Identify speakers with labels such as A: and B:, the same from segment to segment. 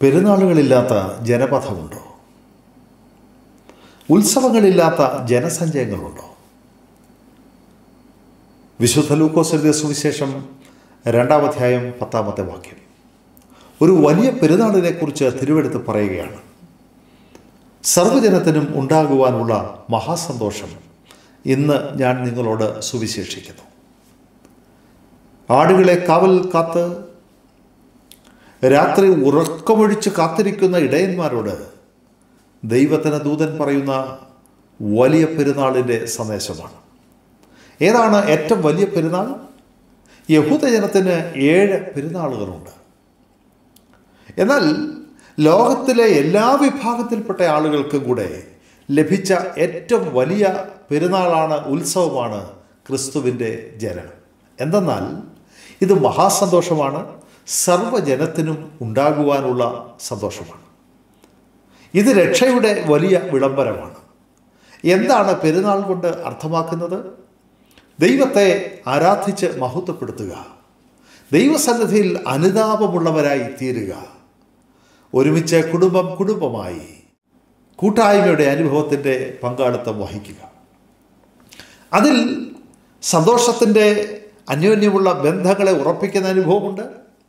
A: പെരുന്നാളുകളില്ലാത്ത ജനപഥമുണ്ടോ ഉത്സവങ്ങളില്ലാത്ത ജനസഞ്ചയങ്ങളുണ്ടോ വിശുദ്ധ ലൂക്കോസ് സുവിശേഷം രണ്ടാമധ്യായം പത്താമത്തെ വാക്യം ഒരു വലിയ പെരുന്നാളിനെക്കുറിച്ച് തിരുവെടുത്ത് പറയുകയാണ് സർവ്വജനത്തിനും ഉണ്ടാകുവാനുള്ള മഹാസന്തോഷം ഇന്ന് ഞാൻ നിങ്ങളോട് സുവിശേഷിക്കുന്നു ആടുകളെ കാവൽ കാത്ത് രാത്രി ഉറക്കമൊഴിച്ച് കാത്തിരിക്കുന്ന ഇടയന്മാരോട് ദൈവത്തിന് ദൂതൻ പറയുന്ന വലിയ പെരുന്നാളിൻ്റെ സന്ദേശമാണ് ഏതാണ് ഏറ്റവും വലിയ പെരുന്നാൾ യഹൂദജനത്തിന് ഏഴ് പെരുന്നാളുകളുണ്ട് എന്നാൽ ലോകത്തിലെ എല്ലാ വിഭാഗത്തിൽപ്പെട്ട ആളുകൾക്കും കൂടെ ലഭിച്ച ഏറ്റവും വലിയ പെരുന്നാളാണ് ഉത്സവമാണ് ക്രിസ്തുവിൻ്റെ ജനനം എന്തെന്നാൽ ഇത് മഹാസന്തോഷമാണ് സർവ്വജനത്തിനും ഉണ്ടാകുവാനുള്ള സന്തോഷമാണ് ഇത് രക്ഷയുടെ വലിയ വിളംബരമാണ് എന്താണ് പെരുന്നാൾ കൊണ്ട് അർത്ഥമാക്കുന്നത് ദൈവത്തെ ആരാധിച്ച് മഹത്വപ്പെടുത്തുക ദൈവസന്നിധിയിൽ അനുതാപമുള്ളവരായി തീരുക ഒരുമിച്ച് കുടുംബം കുടുംബമായി കൂട്ടായ്മയുടെ അനുഭവത്തിൻ്റെ പങ്കാളിത്തം വഹിക്കുക അതിൽ സന്തോഷത്തിൻ്റെ അന്യോന്യമുള്ള ബന്ധങ്ങളെ ഉറപ്പിക്കുന്ന അനുഭവമുണ്ട്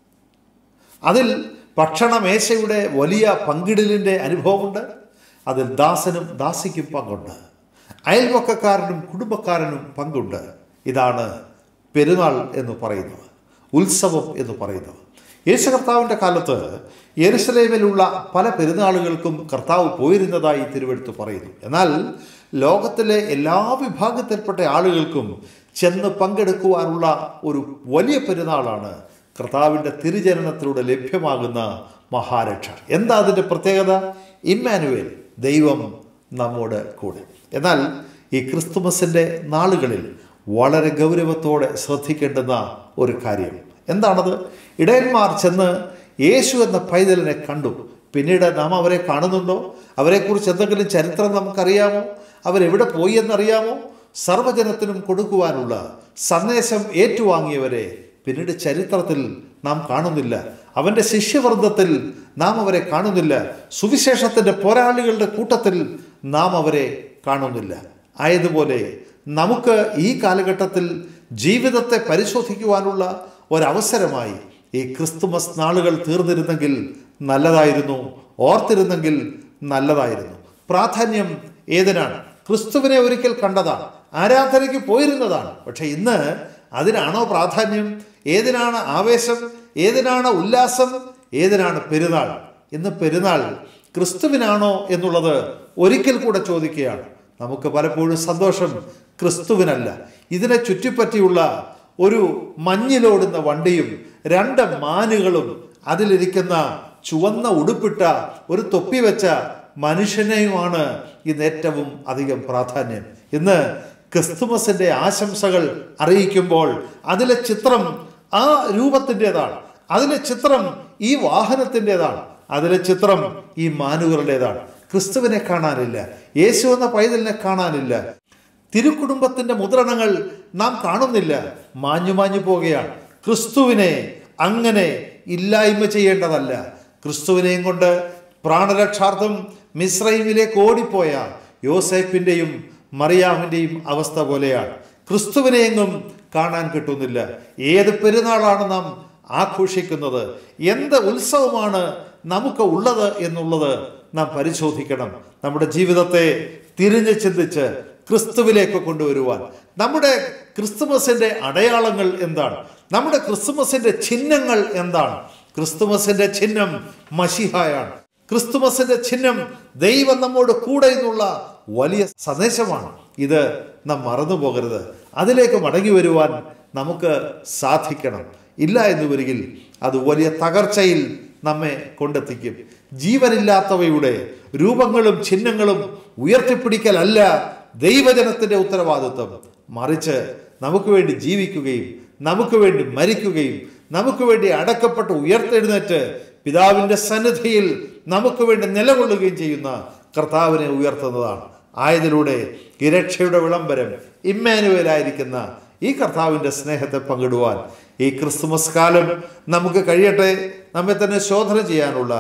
A: അതിൽ ഭക്ഷണമേശയുടെ വലിയ പങ്കിടലിൻ്റെ അനുഭവമുണ്ട് അതിൽ ദാസനും ദാസിക്കും പങ്കുണ്ട് അയൽവക്കക്കാരനും കുടുംബക്കാരനും പങ്കുണ്ട് ഇതാണ് പെരുന്നാൾ എന്ന് പറയുന്നത് ഉത്സവം എന്ന് പറയുന്നത് യേശു കർത്താവിൻ്റെ കാലത്ത് യെരുസലേമിലുള്ള പല പെരുന്നാളുകൾക്കും കർത്താവ് പോയിരുന്നതായി തിരുവെടുത്ത് പറയുന്നു എന്നാൽ ലോകത്തിലെ എല്ലാ വിഭാഗത്തിൽപ്പെട്ട ആളുകൾക്കും ചെന്ന് പങ്കെടുക്കുവാനുള്ള ഒരു വലിയ പെരുന്നാളാണ് കർത്താവിൻ്റെ തിരുജനനത്തിലൂടെ ലഭ്യമാകുന്ന മഹാരക്ഷ എന്താ അതിൻ്റെ പ്രത്യേകത ഇമ്മാനുവേൽ ദൈവം നമ്മോട് കൂടെ എന്നാൽ ഈ ക്രിസ്തുമസിൻ്റെ നാളുകളിൽ വളരെ ഗൗരവത്തോടെ ശ്രദ്ധിക്കേണ്ടുന്ന ഒരു കാര്യം എന്താണത് ഇടയന്മാർ ചെന്ന് യേശു എന്ന പൈതലിനെ കണ്ടു പിന്നീട് നാം അവരെ കാണുന്നുണ്ടോ അവരെക്കുറിച്ച് എന്തെങ്കിലും ചരിത്രം നമുക്കറിയാമോ അവരെവിടെ പോയി എന്നറിയാമോ സർവ്വജനത്തിനും കൊടുക്കുവാനുള്ള സന്ദേശം ഏറ്റുവാങ്ങിയവരെ പിന്നീട് ചരിത്രത്തിൽ നാം കാണുന്നില്ല അവൻ്റെ ശിഷ്യവൃന്ദത്തിൽ നാം അവരെ കാണുന്നില്ല സുവിശേഷത്തിൻ്റെ പോരാളികളുടെ കൂട്ടത്തിൽ നാം അവരെ കാണുന്നില്ല ആയതുപോലെ നമുക്ക് ഈ കാലഘട്ടത്തിൽ ജീവിതത്തെ പരിശോധിക്കുവാനുള്ള ഒരവസരമായി ഈ ക്രിസ്തുമസ് നാളുകൾ തീർന്നിരുന്നെങ്കിൽ നല്ലതായിരുന്നു ഓർത്തിരുന്നെങ്കിൽ നല്ലതായിരുന്നു പ്രാധാന്യം ഏതിനാണ് ക്രിസ്തുവിനെ ഒരിക്കൽ കണ്ടതാണ് ആരാധനയ്ക്ക് പോയിരുന്നതാണ് പക്ഷെ ഇന്ന് അതിനാണോ പ്രാധാന്യം ഏതിനാണ് ആവേശം ഏതിനാണ് ഉല്ലാസം ഏതിനാണ് പെരുന്നാൾ ഇന്ന് പെരുന്നാൾ ക്രിസ്തുവിനാണോ എന്നുള്ളത് ഒരിക്കൽ കൂടെ ചോദിക്കുകയാണ് നമുക്ക് പലപ്പോഴും സന്തോഷം ക്രിസ്തുവിനല്ല ഇതിനെ ചുറ്റിപ്പറ്റിയുള്ള ഒരു മഞ്ഞിലോടുന്ന വണ്ടിയും രണ്ട് മാനുകളും അതിലിരിക്കുന്ന ചുവന്ന ഉടുപ്പിട്ട ഒരു തൊപ്പി വെച്ച മനുഷ്യനെയുമാണ് ഇന്ന് ഏറ്റവും അധികം പ്രാധാന്യം ഇന്ന് ക്രിസ്തുമസിന്റെ ആശംസകൾ അറിയിക്കുമ്പോൾ അതിലെ ചിത്രം ആ രൂപത്തിൻ്റെതാണ് അതിലെ ചിത്രം ഈ വാഹനത്തിൻ്റെതാണ് അതിലെ ചിത്രം ഈ മാനുകളുടേതാണ് ക്രിസ്തുവിനെ കാണാനില്ല യേശു എന്ന പൈതലിനെ കാണാനില്ല തിരുക്കുടുംബത്തിന്റെ മുദ്രണങ്ങൾ നാം കാണുന്നില്ല മാഞ്ഞു മാഞ്ഞു പോവുകയാണ് ക്രിസ്തുവിനെ അങ്ങനെ ഇല്ലായ്മ ചെയ്യേണ്ടതല്ല ക്രിസ്തുവിനെയും കൊണ്ട് പ്രാണരക്ഷാർത്ഥം മിശ്രൈമിലേക്ക് ഓടിപ്പോയ യോസേഫിൻ്റെയും മറിയാമിൻ്റെയും അവസ്ഥ പോലെയാണ് ക്രിസ്തുവിനെയെങ്ങും കാണാൻ കിട്ടുന്നില്ല ഏത് പെരുന്നാളാണ് നാം ആഘോഷിക്കുന്നത് എന്ത് ഉത്സവമാണ് നമുക്ക് ഉള്ളത് എന്നുള്ളത് നാം പരിശോധിക്കണം നമ്മുടെ ജീവിതത്തെ തിരിഞ്ഞ് ചിന്തിച്ച് ക്രിസ്തുവിലേക്ക് കൊണ്ടുവരുവാൻ നമ്മുടെ ക്രിസ്തുമസിന്റെ അടയാളങ്ങൾ എന്താണ് നമ്മുടെ ക്രിസ്തുമസിന്റെ ചിഹ്നങ്ങൾ എന്താണ് ക്രിസ്തുമസിന്റെ ചിഹ്നം മഷിഹായാണ് ക്രിസ്തുമസിന്റെ ചിഹ്നം ദൈവം നമ്മോട് കൂടെ എന്നുള്ള വലിയ സന്ദേശമാണ് ഇത് നാം മറന്നു പോകരുത് അതിലേക്ക് മടങ്ങി വരുവാൻ നമുക്ക് സാധിക്കണം ഇല്ല എന്ന് വരികിൽ അത് വലിയ തകർച്ചയിൽ നമ്മെ കൊണ്ടെത്തിക്കും ജീവനില്ലാത്തവയുടെ രൂപങ്ങളും ചിഹ്നങ്ങളും ഉയർത്തിപ്പിടിക്കലല്ല ദൈവജനത്തിൻ്റെ ഉത്തരവാദിത്വം മറിച്ച് നമുക്ക് വേണ്ടി ജീവിക്കുകയും നമുക്ക് വേണ്ടി മരിക്കുകയും നമുക്ക് വേണ്ടി അടക്കപ്പെട്ട് ഉയർത്തെഴുന്നേറ്റ് പിതാവിൻ്റെ സന്നിധിയിൽ നമുക്ക് വേണ്ടി നിലകൊള്ളുകയും ചെയ്യുന്ന കർത്താവിനെ ഉയർത്തുന്നതാണ് ആയതിലൂടെ ഈ രക്ഷയുടെ വിളംബരം ഇമ്മാനുവലായിരിക്കുന്ന ഈ കർത്താവിൻ്റെ സ്നേഹത്തെ പങ്കിടുവാൻ ഈ ക്രിസ്തുമസ് കാലം നമുക്ക് കഴിയട്ടെ നമ്മെ തന്നെ ശോധന ചെയ്യാനുള്ള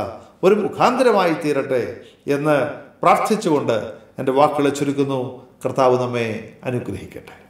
A: ഒരു മുഖാന്തരമായി തീരട്ടെ എന്ന് പ്രാർത്ഥിച്ചുകൊണ്ട് എൻ്റെ വാക്കുകളെ ചുരുക്കുന്നു കർത്താവ് നമ്മെ അനുഗ്രഹിക്കട്ടെ